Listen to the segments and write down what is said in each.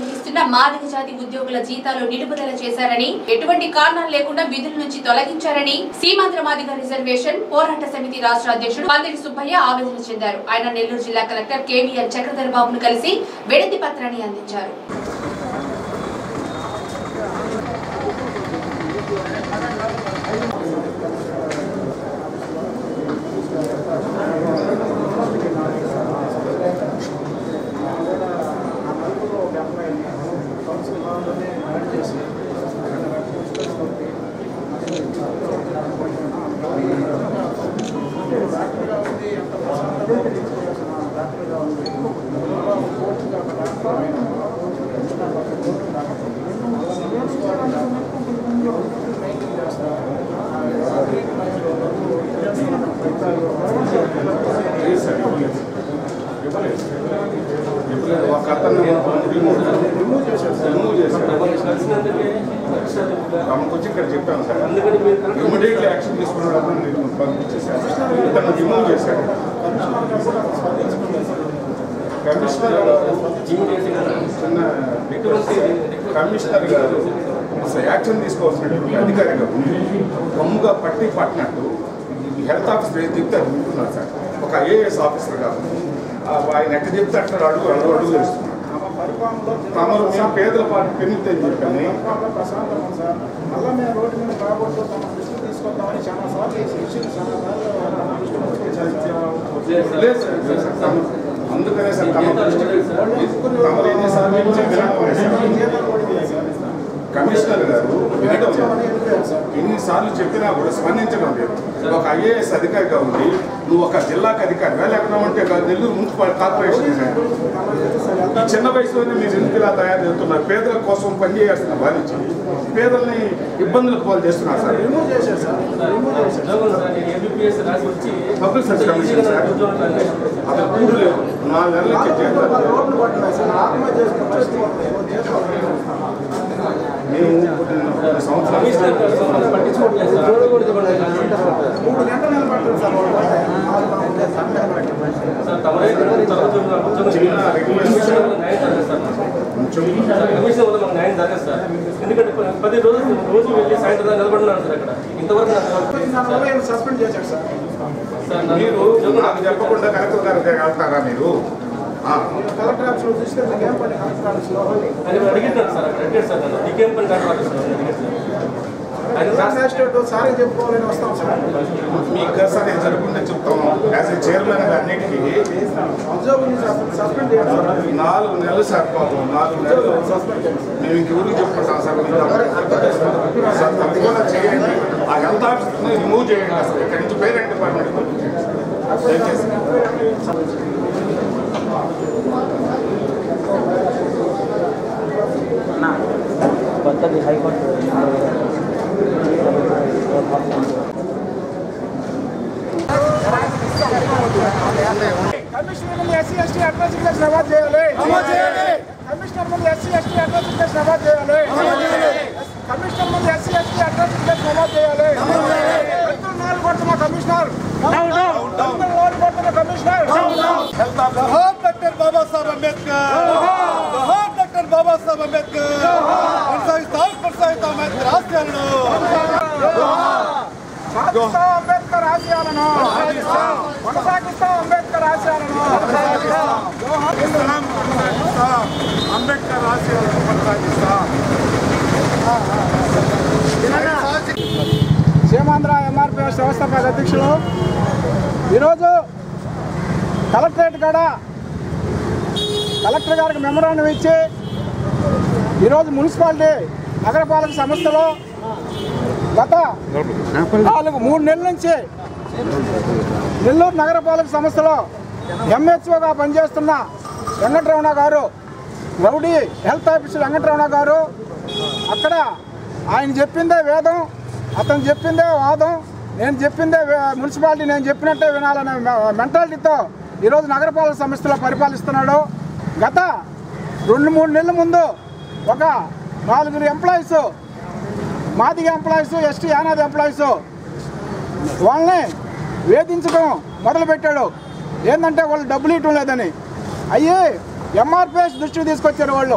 నిర్వహిస్తున్న మాదిక జాతి ఉద్యోగుల జీతాలు నిలుపుదల చేశారని ఎటువంటి కారణాలు లేకుండా విధుల నుంచి తొలగించారని సీమాంధ్ర మాదిగ రిజర్వేషన్ పోరాట సమితి రాష్ట్ర అధ్యక్షుడు పందిరి సుబ్బయ్య ఆవేదన చెందారు ఆయన నెల్లూరు జిల్లా కలెక్టర్ కేవీఎల్ చక్రధర్ బాబును కలిసి విడతి పత్రాన్ని అందించారు ఒక అతను రిమూవ్ చేశారు సార్ రిమూవ్ చేశారు తమకు వచ్చి ఇక్కడ చెప్పాను సార్ ఇమీడియట్లీ యాక్షన్ తీసుకున్నప్పుడు నేను పంపించేశాను ఇతను రిమూవ్ చేశాడు కమిషనర్ గారు చిన్న రిక్వెస్ట్ కమిషనర్ గారు అసలు యాక్షన్ తీసుకోవాల్సినటువంటి అధికారిగా ఉంది కమ్ముగా పట్టి పట్టినట్టు ఈ హెల్త్ ఆఫీసర్ ఏం చెప్తే అది వింటున్నారు సార్ ఒక ఐఏఎస్ ఆఫీసర్ కాదు ఆ ఆయన ఎక్కడ చెప్తే అట్లా అడుగు అడుగు అడుగు వేస్తున్నారు తమరు మేము పేదల పార్టీ పెరుగుతుంది చెప్పాను మళ్ళా మేము రోడ్డు మీద కాబోతూ తమ దృష్టికి తీసుకొద్దామని చాలా సార్లు ఈ ఇష్యూని చాలా సార్లు లేదు సార్, లేదు సార్. తమ- అందుకనే సార్ తమ దృష్టికి తమరు ఎన్నిసార్లు చెప్పినా వినడం లేదు. కమిషనర్ గారు వినడం లేదు. ఎన్నిసార్లు చెప్పినా కూడా స్పందించడం లేదు ఒక ఐఏఎస్ అధికారిగా ఉంది నువ్వు ఒక జిల్లాకు అధికారిగా లేకుండా ఉంటే కాదు, నెల్లూరు మున్సిపల్ కార్పొరేషన్ ఈ చిన్న వయసులోనే మీరు ఎందుకు ఇలా తయారు చేస్తున్నారు పేదల కోసం పనిచేయాల్సిన బాధించి పేదల్ని ఇబ్బందులకు పాలు చేస్తున్నారు సార్ రిమూవ్ చేశారు సార్ రిమూవ్ చేశారు పబ్లిక్ సర్వీస్ కమిషన్ సార్ అతను కూడు లేదు నాలుగు నెలల నుంచి చేస్తారు రోడ్లు పడుతున్నాయి సార్ ఆత్మహత్య చేసుకుంటే మేము కొన్ని సంవత్సరాలు మూడు గంటలు నిలబడతారు సార్ వాళ్ళు నాలుగు చిన్న రిక్వెస్ట్ కొంచెం కమిషన్ వల్ల మనకు న్యాయం జరగదు సార్ ఎందుకంటే పది రోజులు రోజు వెళ్ళి సాయంత్రం దాకా నిలబడినాను సార్ అక్కడ ఇంతవరకు నాకు వల్ల ఈయన సస్పెండ్ చేశారు సార్ సార్ నన్ను మీరు నాకు చెప్పకుండా కలెక్టర్ గారికి వెళ్తారా మీరు ఆ, కలెక్టర్ ఆఫీస్లో చూస్తే మీకు ఏం పని కలెక్టర్ ఆఫీస్లో ఆయన ఇప్పుడు అడిగినాడు సార్ అక్కడ అడిగాడు సార్ నన్ను నీకేం పని కాదు సార్ అని అడిగాడు సార్ ఆయన సార్ మేజిస్ట్రేట్ సారీ చెప్పుకోవాలని వస్తాం సార్ మీకు సార్ నేను జరగకుండా చెప్తాము యాజ్ ఏ చైర్మన్ అన్నిటికీ ఉద్యోగుల్ని సస్పెండ్ చేయాలి సార్ నాలుగు నెలలు సార్ పాపం నాలుగు నెలలు మేము ఇంకెవరికి చెప్పుకుంటాం సార్ మీరు అందరూ సార్ తప్పకుండా చేయండి ఆ హెల్త్ ఆఫీస్ని రిమూవ్ చేయండి అసలు ఇక్కడి నుంచి పేరెంట్ డిపార్ట్మెంట్ దయచేసి కొత్తది హైకోర్టు కమిషనర్ ముందు ఎస్సీ ఎస్టీ అట్రాసిటీస్ నమోదు చేయాలి కమిషనర్ ముందు ఎస్సీ ఎస్టీ అట్రాసిటీస్ నమోదు చేయాలి కమిషనర్ ముందు ఎస్సీ ఎస్టీ అట్రాసిటీస్ నమోదు చేయాలి రైతులు నాలుగు కొడుతున్న కమిషనర్ రైతులు నాలుగు కొడుతున్న కమిషనర్ జోహార్ డాక్టర్ బాబాసాహెబ్ అంబేద్కర్ జోహార్ డాక్టర్ బాబాసాహెబ్ అంబేద్కర్ కొనసాగిస్తాం కొనసాగిస్తాం అంబేద్కర్ ఆశయాలను సాధిస్తాం అంబేద్కర్ ఆశయాలను కొనసాగిస్తాం అంబేద్కర్ ఆశయాలను కొనసాగిస్తాం, కొనసాగిస్తాం. అంబేద్కర్ ఆశయాలను కొనసాగిస్తాం సీమాంధ్ర ఎంఆర్పిఎస్ వ్యవస్థాపక అధ్యక్షులు ఈరోజు కలెక్టరేట్ కాడ కలెక్టర్ గారికి మెమరాండం ఇచ్చి ఈరోజు మున్సిపాలిటీ నగరపాలక సంస్థలో గత నాలుగు మూడు నెలల నుంచి నెల్లూరు నగరపాలక సంస్థలో ఎంహెచ్ఓగా పనిచేస్తున్న వెంకటరమణ గారు రౌడీ హెల్త్ ఆఫీసర్ వెంకటరమణ గారు అక్కడ ఆయన చెప్పిందే వేదం అతను చెప్పిందే వాదం నేను చెప్పిందే వే- మున్సిపాలిటీ నేను చెప్పినట్టే వినాలనే మె- మెంటాలిటీతో ఈరోజు నగరపాలక సంస్థలో పరిపాలిస్తున్నాడు గత రెండు మూడు నెలల ముందు ఒక నాలుగురు employees Madiga employees ST Yanadi employees వాళ్ళని వేధించడం మొదలుపెట్టాడు ఏంటంటే వాళ్ళు డబ్బులు ఇవ్వటం లేదని అయ్యి ఎంఆర్పిఎస్ దృష్టికి తీసుకొచ్చారు వాళ్ళు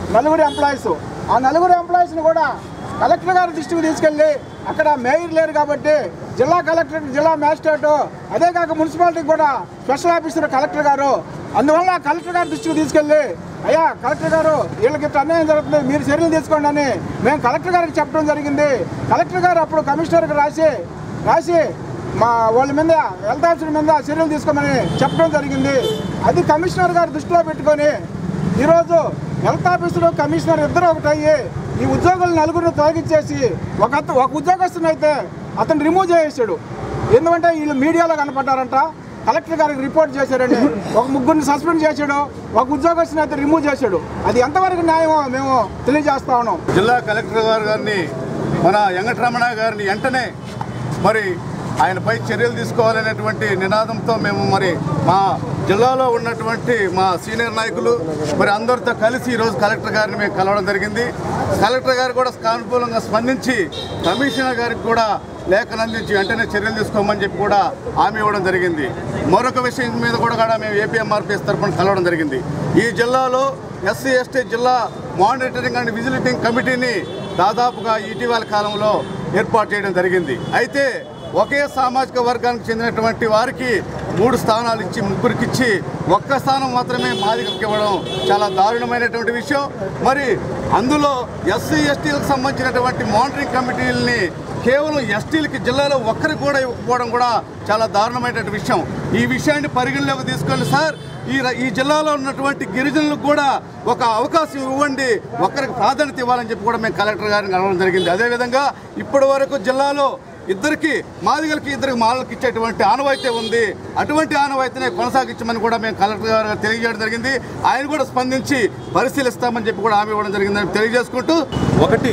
నలుగురు ఎంప్లాయీస్ ఆ నలుగురు ఎంప్లాయీస్ని కూడా కలెక్టర్ గారి దృష్టికి తీసుకెళ్ళి అక్కడ మేయర్ లేరు కాబట్టి జిల్లా కలెక్టర్ జిల్లా మ్యాజిస్ట్రేట్ అదే కాక మున్సిపాలిటీకి కూడా స్పెషల్ ఆఫీసర్ కలెక్టర్ గారు అందువల్ల కలెక్టర్ గారి దృష్టికి తీసుకెళ్ళి అయ్యా కలెక్టర్ గారు వీళ్ళకి ఇట్లా అన్యాయం జరుగుతుంది మీరు చర్యలు తీసుకోండి అని మేము కలెక్టర్ గారికి చెప్పడం జరిగింది కలెక్టర్ గారు అప్పుడు కమిషనర్కి రాసి రాసి మా వాళ్ళ మీద హెల్త్ ఆఫీసర్ మీద చర్యలు తీసుకోమని చెప్పడం జరిగింది అది కమిషనర్ గారు దృష్టిలో పెట్టుకొని ఈరోజు హెల్త్ ఆఫీసర్ కమిషనర్ ఇద్దరు ఒకటయ్యి ఈ ఉద్యోగులు నలుగురిని తొలగించేసి ఒక అత- ఒక ఉద్యోగస్తుని అయితే అతను రిమూవ్ చేసేసాడు ఎందుకంటే వీళ్ళు మీడియాలో కనపడ్డారంట కలెక్టర్ గారికి రిపోర్ట్ చేశారండి ఒక ముగ్గురిని సస్పెండ్ చేశాడు ఒక ఉద్యోగస్తుని అయితే రిమూవ్ చేశాడు అది ఎంతవరకు న్యాయమో మేము తెలియజేస్తా ఉన్నాం జిల్లా కలెక్టర్ గారు గారిని మన వెంకటరమణ గారిని వెంటనే మరి ఆయనపై చర్యలు తీసుకోవాలనేటువంటి నినాదంతో మేము మరి మా జిల్లాలో ఉన్నటువంటి మా సీనియర్ నాయకులు మరి అందరితో కలిసి ఈరోజు కలెక్టర్ గారిని మేము కలవడం జరిగింది కలెక్టర్ గారు కూడా సానుకూలంగా స్పందించి కమిషనర్ గారికి కూడా లేఖను అందించి వెంటనే చర్యలు తీసుకోమని చెప్పి కూడా హామీ ఇవ్వడం జరిగింది మరొక విషయం మీద కూడా కూడా మేము ఏపీఎంఆర్పిఎస్ తరఫున కలవడం జరిగింది ఈ జిల్లాలో ఎస్సీ ఎస్టీ జిల్లా మానిటరింగ్ అండ్ విజిలిటింగ్ కమిటీని దాదాపుగా ఇటీవల కాలంలో ఏర్పాటు చేయడం జరిగింది అయితే ఒకే సామాజిక వర్గానికి చెందినటువంటి వారికి మూడు స్థానాలు ఇచ్చి ముగ్గురికి ఇచ్చి ఒక్క స్థానం మాత్రమే మాదిగలకు ఇవ్వడం చాలా దారుణమైనటువంటి విషయం మరి అందులో ఎస్సీ ఎస్టీలకు సంబంధించినటువంటి మానిటరింగ్ కమిటీలని కేవలం ఎస్టీలకి జిల్లాలో ఒక్కరికి కూడా ఇవ్వకపోవడం కూడా చాలా దారుణమైనటువంటి విషయం ఈ విషయాన్ని పరిగణలోకి తీసుకోండి సార్ ఈ ర- ఈ జిల్లాలో ఉన్నటువంటి గిరిజనులకు కూడా ఒక అవకాశం ఇవ్వండి ఒక్కరికి ప్రాధాన్యత ఇవ్వాలని చెప్పి కూడా మేము కలెక్టర్ గారిని అడగడం జరిగింది అదేవిధంగా ఇప్పటి వరకు జిల్లాలో ఇద్దరికి మాదిగలకి ఇద్దరికి మాలకి ఇచ్చేటువంటి ఆనవాయితీ ఉంది అటువంటి ఆనవాయితీనే కొనసాగించమని కూడా మేము కలెక్టర్ గారు తెలియజేయడం జరిగింది ఆయన కూడా స్పందించి పరిశీలిస్తామని చెప్పి కూడా హామీ ఇవ్వడం జరిగిందని తెలియజేసుకుంటూ ఒకటి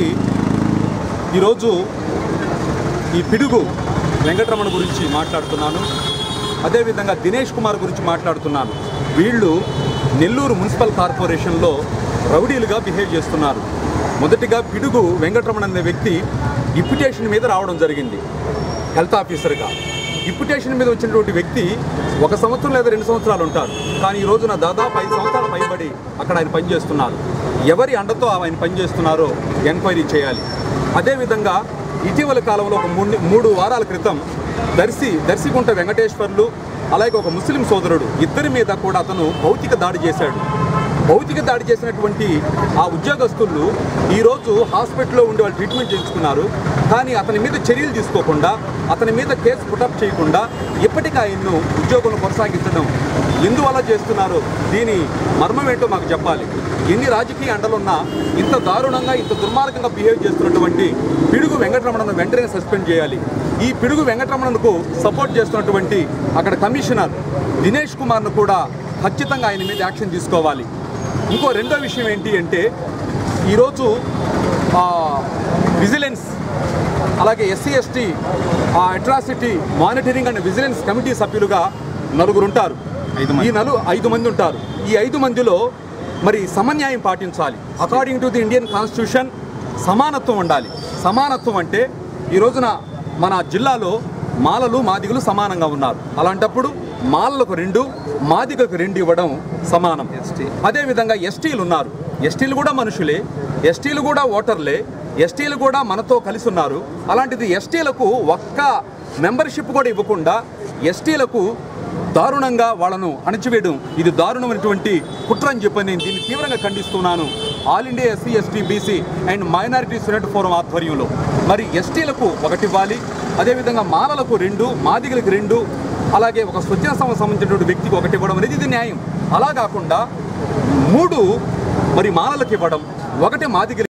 ఈరోజు ఈ పిడుగు వెంకటరమణ గురించి మాట్లాడుతున్నాను అదేవిధంగా దినేష్ కుమార్ గురించి మాట్లాడుతున్నాను వీళ్ళు నెల్లూరు మున్సిపల్ కార్పొరేషన్లో రౌడీలుగా బిహేవ్ చేస్తున్నారు మొదటిగా పిడుగు వెంకటరమణ అనే వ్యక్తి డిప్యుటేషన్ మీద రావడం జరిగింది హెల్త్ ఆఫీసర్గా డిప్యుటేషన్ మీద వచ్చినటువంటి వ్యక్తి ఒక సంవత్సరం లేదా రెండు సంవత్సరాలు ఉంటారు కానీ ఈ రోజున దాదాపు ఐదు సంవత్సరాలు పైబడి అక్కడ ఆయన పనిచేస్తున్నారు ఎవరి అండతో ఆయన పనిచేస్తున్నారో ఎంక్వైరీ చేయాలి అదేవిధంగా ఇటీవల కాలంలో ఒక మూడు మూడు వారాల క్రితం దర్శి దర్శిగుంట వెంకటేశ్వర్లు అలాగే ఒక ముస్లిం సోదరుడు ఇద్దరి మీద కూడా అతను భౌతిక దాడి చేశాడు భౌతిక దాడి చేసినటువంటి ఆ ఉద్యోగస్తులు ఈరోజు హాస్పిటల్లో ఉండి వాళ్ళు ట్రీట్మెంట్ చేయించుకున్నారు కానీ అతని మీద చర్యలు తీసుకోకుండా అతని మీద కేసు పుటప్ చేయకుండా ఇప్పటికీ ఆయన్ను ఉద్యోగంలో కొనసాగించడం ఎందువల్ల చేస్తున్నారు దీని మర్మం ఏంటో మాకు చెప్పాలి ఎన్ని రాజకీయ అండలున్నా ఇంత దారుణంగా ఇంత దుర్మార్గంగా బిహేవ్ చేస్తున్నటువంటి పిడుగు వెంకటరమణను వెంటనే సస్పెండ్ చేయాలి ఈ పిడుగు వెంకటరమణకు సపోర్ట్ చేస్తున్నటువంటి అక్కడ కమిషనర్ దినేష్ కుమార్ను కూడా ఖచ్చితంగా ఆయన మీద యాక్షన్ తీసుకోవాలి ఇంకో రెండో విషయం ఏంటి అంటే ఈరోజు ఆ, విజిలెన్స్ అలాగే ఎస్సీ ఎస్టీ ఆ atrocity monitoring and vigilance committee సభ్యులుగా నలుగురు ఉంటారు ఈ నలు ఐదు మంది ఉంటారు ఈ ఐదు మందిలో మరి సమన్యాయం పాటించాలి according to the Indian constitution సమానత్వం ఉండాలి సమానత్వం అంటే ఈ రోజున మన జిల్లాలో మాలలు మాదిగలు సమానంగా ఉన్నారు అలాంటప్పుడు మాలలకు రెండు మాదిగకు రెండు ఇవ్వడం సమానం అదేవిధంగా ఎస్టీలు ఉన్నారు ఎస్టీలు కూడా మనుషులే ఎస్టీలు కూడా ఓటర్లే ఎస్టీలు కూడా మనతో కలిసి ఉన్నారు అలాంటిది ఎస్టీలకు ఒక్క మెంబర్షిప్ కూడా ఇవ్వకుండా ఎస్టీలకు దారుణంగా వాళ్ళను అణచివేయడం ఇది దారుణమైనటువంటి కుట్ర అని చెప్పి నేను దీన్ని తీవ్రంగా ఖండిస్తున్నాను all India SC ST BC and minority student forum ఆధ్వర్యంలో మరి ఎస్టీలకు ఒకటి ఇవ్వాలి అదేవిధంగా మాలలకు రెండు మాదిగలకు రెండు అలాగే ఒక స్వచ్ఛంద సంస్థ సంబంధించినటువంటి వ్యక్తికి ఒకటి ఇవ్వడం అనేది ఇది న్యాయం అలా కాకుండా మూడు మరి మాలలకు ఇవ్వడం ఒకటి మాదిగ